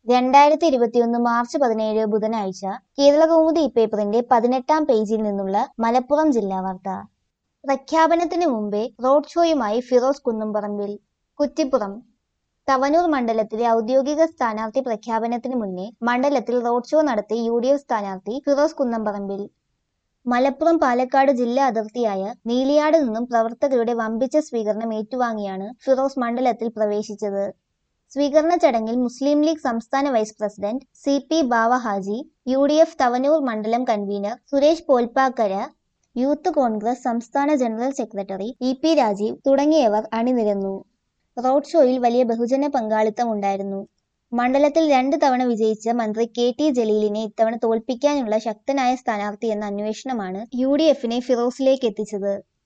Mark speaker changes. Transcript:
Speaker 1: രണ്ടായിരത്തി ഇരുപത്തിയൊന്ന് മാർച്ച് പതിനേഴ് ബുധനാഴ്ച കേരളകൗമുദി പേപ്പറിന്റെ പതിനെട്ടാം പേജിൽ നിന്നുള്ള മലപ്പുറം ജില്ലാ വാർത്ത പ്രഖ്യാപനത്തിന് മുമ്പേ റോഡ് ഷോയുമായി ഫിറോസ് കുന്നംപറമ്പിൽ കുറ്റിപ്പുറം തവനൂർ മണ്ഡലത്തിലെ ഔദ്യോഗിക സ്ഥാനാർത്ഥി പ്രഖ്യാപനത്തിന് മുന്നേ മണ്ഡലത്തിൽ റോഡ് ഷോ നടത്തി യു ഡി എഫ് സ്ഥാനാർത്ഥി ഫിറോസ് കുന്നംപറമ്പിൽ മലപ്പുറം പാലക്കാട് ജില്ലാ അതിർത്തിയായ നീലിയാട് നിന്നും പ്രവർത്തകരുടെ വമ്പിച്ച സ്വീകരണം ഏറ്റുവാങ്ങിയാണ് ഫിറോസ് മണ്ഡലത്തിൽ പ്രവേശിച്ചത് സ്വീകരണ ചടങ്ങിൽ മുസ്ലിം ലീഗ് സംസ്ഥാന vice president C P Bava Haji U D F Thavanur മണ്ഡലം കൺവീനർ സുരേഷ് പോൽപ്പാക്കര യൂത്ത് കോൺഗ്രസ് സംസ്ഥാന general secretary E P Rajeev തുടങ്ങിയവർ അണിനിരന്നു റോഡ് ഷോയിൽ വലിയ ബഹുജന പങ്കാളിത്തം ഉണ്ടായിരുന്നു മണ്ഡലത്തിൽ രണ്ട് തവണ വിജയിച്ച മന്ത്രി കെ ടി ജലീലിനെ ഇത്തവണ തോൽപ്പിക്കാനുള്ള ശക്തനായ സ്ഥാനാർത്ഥി എന്ന അന്വേഷണമാണ് യു ഡി എഫിനെ ഫിറോസിലേക്ക് എത്തിച്ചത്